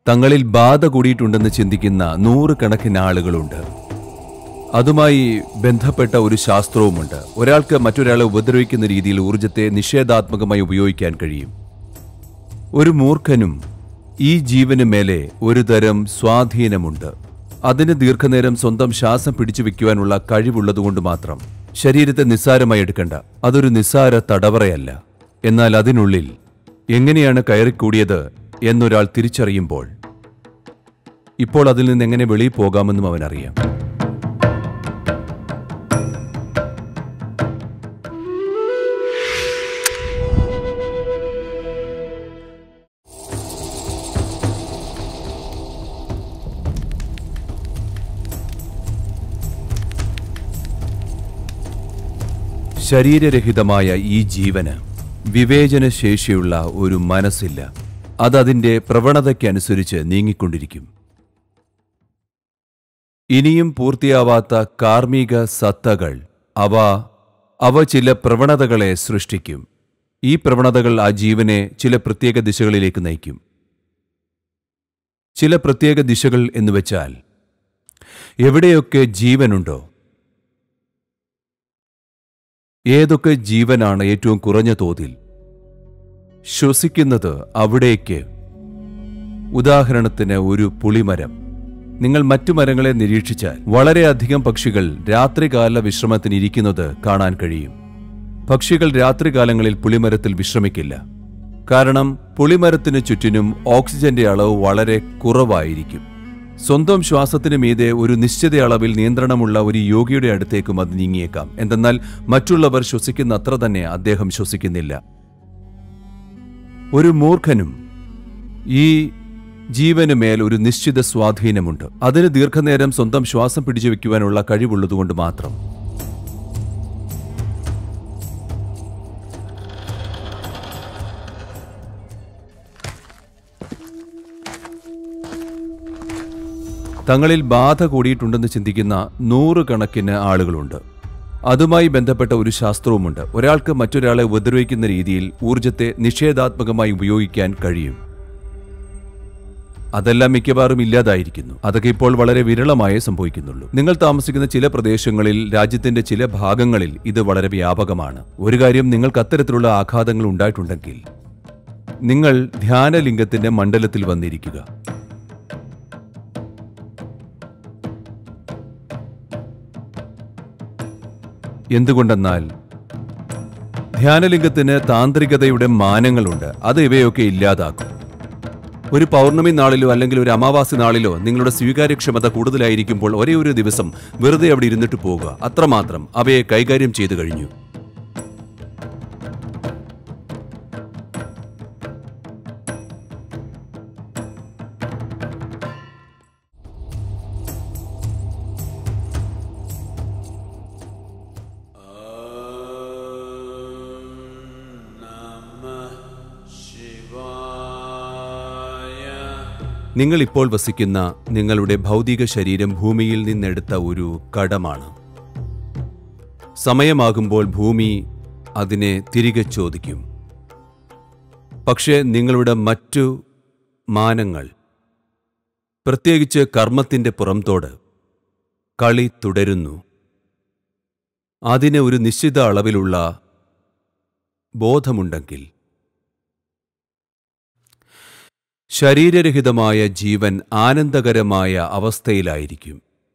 തങ്ങളിൽ ബാധ കൂടിയിട്ടുണ്ടെന്ന് ചിന്തിക്കുന്ന നൂറുകണക്കിന് ആളുകളുണ്ട് അതുമായി ബന്ധപ്പെട്ട ഒരു ശാസ്ത്രവുമുണ്ട് ഒരാൾക്ക് മറ്റൊരാളെ ഉപദ്രവിക്കുന്ന രീതിയിൽ ഊർജത്തെ നിഷേധാത്മകമായി ഉപയോഗിക്കാൻ കഴിയും ഒരു മൂർഖനും ഈ ജീവന് മേലെ ഒരു തരം സ്വാധീനമുണ്ട് അതിന് ദീർഘനേരം സ്വന്തം ശ്വാസം പിടിച്ചു വെക്കുവാനുള്ള കഴിവുള്ളതുകൊണ്ട് മാത്രം ശരീരത്തെ നിസ്സാരമായി എടുക്കണ്ട അതൊരു നിസ്സാര തടവറയല്ല എന്നാൽ അതിനുള്ളിൽ എങ്ങനെയാണ് കയറിക്കൂടിയത് എന്നൊരാൾ തിരിച്ചറിയുമ്പോൾ ഇപ്പോൾ അതിൽ നിന്ന് എങ്ങനെ വെളിയിൽ പോകാമെന്നും അവനറിയാം ശരീരരഹിതമായ ഈ ജീവന് വിവേചനശേഷിയുള്ള ഒരു മനസ്സില്ല അതതിന്റെ പ്രവണതയ്ക്കനുസരിച്ച് നീങ്ങിക്കൊണ്ടിരിക്കും ഇനിയും പൂർത്തിയാവാത്ത കാർമ്മിക സത്തകൾ അവ അവ ചില പ്രവണതകളെ സൃഷ്ടിക്കും ഈ പ്രവണതകൾ ആ ജീവനെ ചില പ്രത്യേക ദിശകളിലേക്ക് നയിക്കും ചില പ്രത്യേക ദിശകൾ എന്നുവെച്ചാൽ എവിടെയൊക്കെ ജീവനുണ്ടോ ഏതൊക്കെ ജീവനാണ് ഏറ്റവും കുറഞ്ഞ തോതിൽ ശ്വസിക്കുന്നത് അവിടേക്ക് ഉദാഹരണത്തിന് ഒരു പുളിമരം നിങ്ങൾ മറ്റു മരങ്ങളെ നിരീക്ഷിച്ചാൽ വളരെയധികം പക്ഷികൾ രാത്രികാല വിശ്രമത്തിന് ഇരിക്കുന്നത് കാണാൻ കഴിയും പക്ഷികൾ രാത്രികാലങ്ങളിൽ പുളിമരത്തിൽ വിശ്രമിക്കില്ല കാരണം പുളിമരത്തിന് ചുറ്റിനും ഓക്സിജന്റെ അളവ് വളരെ കുറവായിരിക്കും സ്വന്തം ശ്വാസത്തിന് മീതെ ഒരു നിശ്ചിത അളവിൽ നിയന്ത്രണമുള്ള ഒരു യോഗിയുടെ അടുത്തേക്കും അത് നീങ്ങിയേക്കാം എന്തെന്നാൽ മറ്റുള്ളവർ ശ്വസിക്കുന്ന അത്ര തന്നെ അദ്ദേഹം ശ്വസിക്കുന്നില്ല ഒരു മൂർഖനും ഈ ജീവന് മേൽ ഒരു നിശ്ചിത സ്വാധീനമുണ്ട് അതിന് ദീർഘനേരം സ്വന്തം ശ്വാസം പിടിച്ചു വെക്കുവാനുള്ള കഴിവുള്ളതുകൊണ്ട് മാത്രം തങ്ങളിൽ ബാധ കൂടിയിട്ടുണ്ടെന്ന് ചിന്തിക്കുന്ന നൂറുകണക്കിന് ആളുകളുണ്ട് അതുമായി ബന്ധപ്പെട്ട ഒരു ശാസ്ത്രവുമുണ്ട് ഒരാൾക്ക് മറ്റൊരാളെ ഉപദ്രവിക്കുന്ന രീതിയിൽ ഊർജത്തെ നിഷേധാത്മകമായി ഉപയോഗിക്കാൻ കഴിയും അതെല്ലാം മിക്കവാറും ഇല്ലാതായിരിക്കുന്നു അതൊക്കെ ഇപ്പോൾ വളരെ വിരളമായേ സംഭവിക്കുന്നുള്ളൂ നിങ്ങൾ താമസിക്കുന്ന ചില പ്രദേശങ്ങളിൽ രാജ്യത്തിന്റെ ചില ഭാഗങ്ങളിൽ ഇത് വളരെ വ്യാപകമാണ് ഒരു കാര്യം നിങ്ങൾക്ക് അത്തരത്തിലുള്ള ആഘാതങ്ങൾ ഉണ്ടായിട്ടുണ്ടെങ്കിൽ നിങ്ങൾ ധ്യാനലിംഗത്തിന്റെ മണ്ഡലത്തിൽ വന്നിരിക്കുക എന്തുകൊണ്ടെന്നാൽ ധ്യാനലിംഗത്തിന് താന്ത്രികതയുടെ മാനങ്ങളുണ്ട് അത് ഇവയൊക്കെ ഇല്ലാതാക്കും ഒരു പൗർണമി നാളിലോ അല്ലെങ്കിൽ ഒരു അമാവാസി നാളിലോ നിങ്ങളുടെ സ്വീകാര്യക്ഷമത കൂടുതലായിരിക്കുമ്പോൾ ഒരേ ഒരു ദിവസം വെറുതെ അവിടെ ഇരുന്നിട്ട് പോവുക അത്രമാത്രം അവയെ കൈകാര്യം ചെയ്തു കഴിഞ്ഞു നിങ്ങൾ ഇപ്പോൾ വസിക്കുന്ന നിങ്ങളുടെ ഭൗതിക ശരീരം ഭൂമിയിൽ നിന്നെടുത്ത ഒരു കടമാണ് സമയമാകുമ്പോൾ ഭൂമി അതിനെ തിരികെ ചോദിക്കും പക്ഷേ നിങ്ങളുടെ മറ്റു മാനങ്ങൾ പ്രത്യേകിച്ച് കർമ്മത്തിന്റെ പുറംതോട് കളി തുടരുന്നു അതിന് ഒരു നിശ്ചിത അളവിലുള്ള ബോധമുണ്ടെങ്കിൽ ശരീരരഹിതമായ ജീവൻ ആനന്ദകരമായ അവസ്ഥയിലായിരിക്കും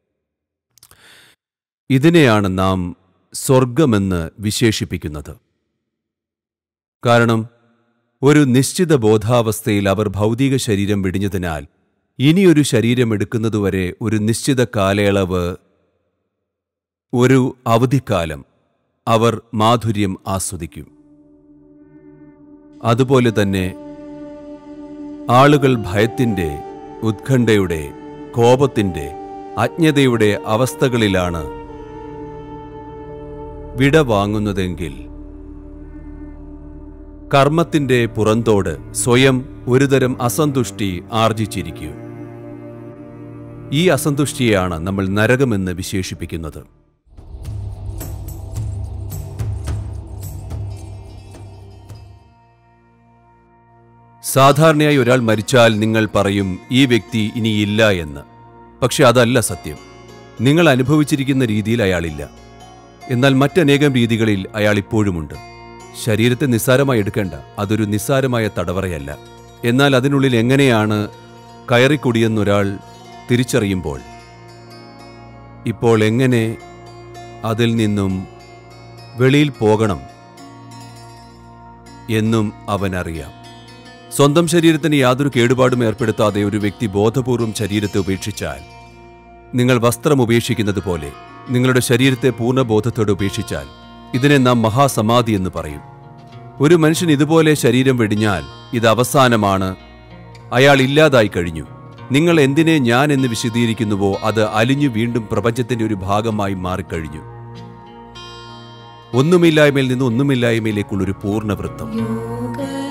ഇതിനെയാണ് നാം സ്വർഗമെന്ന് വിശേഷിപ്പിക്കുന്നത് കാരണം ഒരു നിശ്ചിത ബോധാവസ്ഥയിൽ അവർ ഭൗതിക ശരീരം വെടിഞ്ഞതിനാൽ ഇനിയൊരു ശരീരം എടുക്കുന്നതുവരെ ഒരു നിശ്ചിത കാലയളവ് ഒരു അവധിക്കാലം അവർ മാധുര്യം ആസ്വദിക്കും അതുപോലെ തന്നെ ആളുകൾ ഭയത്തിന്റെ ഉത്കണ്ഠയുടെ കോപത്തിന്റെ അജ്ഞതയുടെ അവസ്ഥകളിലാണ് വിട വാങ്ങുന്നതെങ്കിൽ കർമ്മത്തിന്റെ പുറന്തോട് സ്വയം ഒരുതരം അസന്തുഷ്ടി ആർജിച്ചിരിക്കും ഈ അസന്തുഷ്ടിയെയാണ് നമ്മൾ നരകമെന്ന് വിശേഷിപ്പിക്കുന്നത് സാധാരണയായി ഒരാൾ മരിച്ചാൽ നിങ്ങൾ പറയും ഈ വ്യക്തി ഇനിയില്ല എന്ന് പക്ഷെ അതല്ല സത്യം നിങ്ങൾ അനുഭവിച്ചിരിക്കുന്ന രീതിയിൽ അയാളില്ല എന്നാൽ മറ്റനേകം രീതികളിൽ അയാൾ ഇപ്പോഴുമുണ്ട് ശരീരത്തെ നിസ്സാരമായി എടുക്കേണ്ട അതൊരു നിസ്സാരമായ തടവറയല്ല എന്നാൽ അതിനുള്ളിൽ എങ്ങനെയാണ് കയറിക്കൊടിയെന്നൊരാൾ തിരിച്ചറിയുമ്പോൾ ഇപ്പോൾ എങ്ങനെ അതിൽ നിന്നും വെളിയിൽ പോകണം എന്നും അവനറിയാം സ്വന്തം ശരീരത്തിന് യാതൊരു കേടുപാടും ഏർപ്പെടുത്താതെ ഒരു വ്യക്തി ബോധപൂർവം ശരീരത്തെ ഉപേക്ഷിച്ചാൽ നിങ്ങൾ വസ്ത്രം ഉപേക്ഷിക്കുന്നത് പോലെ നിങ്ങളുടെ ശരീരത്തെ പൂർണ്ണ ബോധത്തോടെ ഉപേക്ഷിച്ചാൽ ഇതിനെ നാം മഹാസമാധി എന്ന് പറയും ഒരു മനുഷ്യൻ ഇതുപോലെ ശരീരം വെടിഞ്ഞാൽ ഇത് അവസാനമാണ് അയാൾ ഇല്ലാതായി കഴിഞ്ഞു നിങ്ങൾ എന്തിനെ ഞാൻ എന്ന് വിശദീകരിക്കുന്നുവോ അത് അലിഞ്ഞു വീണ്ടും പ്രപഞ്ചത്തിന്റെ ഒരു ഭാഗമായി മാറിക്കഴിഞ്ഞു ഒന്നുമില്ലായ്മയിൽ നിന്ന് ഒന്നുമില്ലായ്മയിലേക്കുള്ള ഒരു പൂർണ്ണവൃത്തം യോഗ